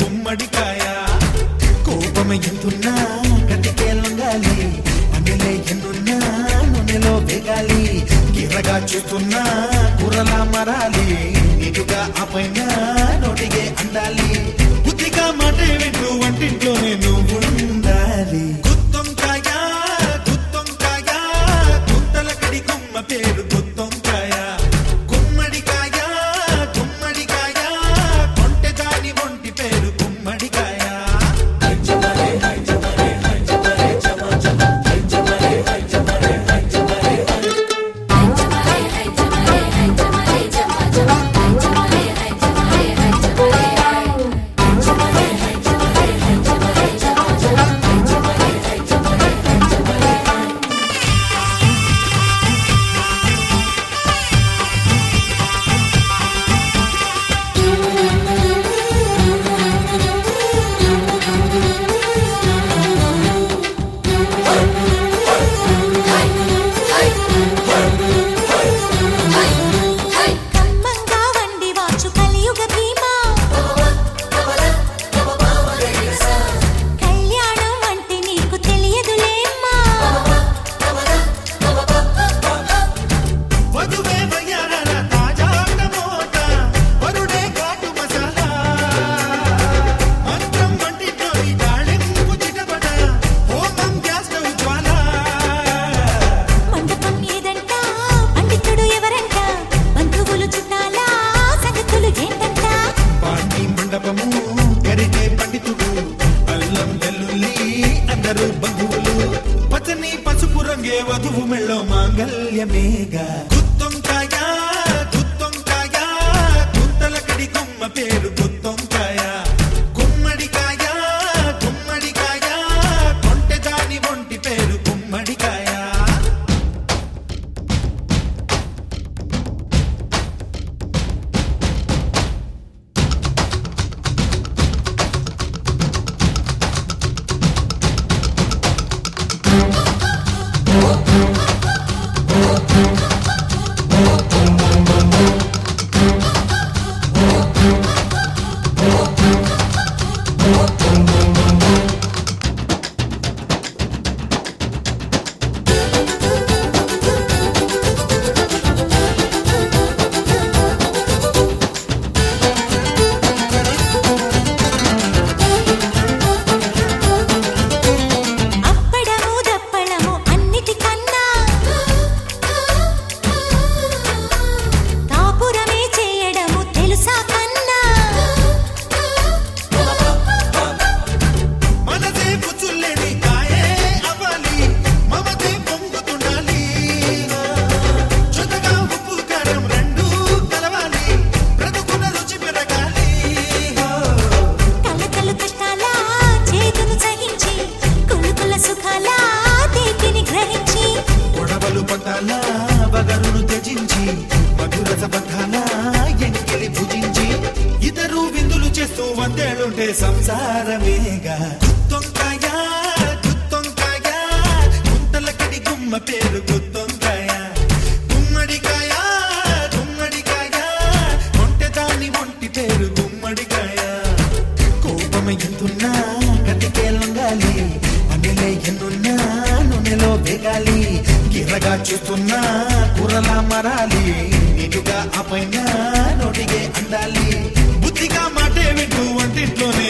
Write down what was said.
గుమ్మడికాయ కోపం ఎంతున్నా కటికే లొంగాలి అనిలే ఎన్నున్నా నూనెలో వేగాలి గిరగా చూస్తున్నా కూరలా మరాలి నీటుగా ఆ పైన నోటిగే అందాలి బుద్ధిగా మాటే వింటూ వంటింట్లోనే నువ్వు ఉండాలి గుత్తొంకాయ గుత్తొంకాయ గుత్తల కడి గుమ్మ పేరు గుత్తొంకాయ గుమ్మడికాయ గుమ్మడికాయ కొంటె దాని ఒంటి పేరు గుమ్మడికాయ కమ్మంగా వండి వాచు కలియుగ భీమా కళ్యాణం అంటే నీకు తెలియదులేమ్మా వధువే వయ్యారాల తాజా టమోట, వరుడే ఘాటు మసాలా. మంత్రం వంటింట్లోని తాళింపు చిటపట, హోమం గ్యాస్ స్టవ్ జ్వాల. మండపం ఏదంట పండితుడు ఎవరంట బంధువులు చుట్టాలా సంగతులు ఏంటంట పాండి మండపము గరిటే పండితుడు అల్లం వెల్లుల్లి అందరూ బంధువులు పచ్చని పసుపు రంగే వధువు మెళ్ళో మాంగల్యమేగా గుత్తొంకాయ గుత్తొంకాయ గుత్తల కడి గుమ్మ పేరు గుత్తొంకాయ గుమ్మడికాయ గుమ్మడికాయ కొంటె దాని ఒంటి పేరు గుమ్మడికాయ అప్పడము దప్పడము అన్నిటికన్నా కాపురమే చేయడము తెలుసా కన్నా మనదే పుచ్చులేని కాయే అవ్వాలి మమతే పొంగుతుండాలి చుతగా ఉప్పు కారం రెండు కలవాలి బ్రతుకున రుచి పెరగాలి కలకలు కష్టాల చేతులు సహించి కులుకుల సుఖాల తీపిని గ్రహించి గొడవలు పట్టాల బగరును త్యజించి మధురస బంధాల ఎంకిలి భుజించి ఇద్దరు విందులు చేస్తూ వందేళ్ళుంటే సంసారమేగా గుత్తొంకాయ గుత్తొంకాయ గుంతల కడి గుమ్మ పేరు గుత్తొంకాయ గుమ్మడికాయ గుమ్మడికాయ కొంటె దాని ఒంటి పేరు గుమ్మడికాయ కోపం ఎంతున్నా కతికే లొంగాలి అనిలే ఎన్నున్నా నూనెలో వేగాలి గిరగా చూస్తున్నా కూరలా మరాలి నీటుగా ఆ పైన నోటిగే అందాలి బుద్ధిగా మాటే వింటూ వంటింట్లోనే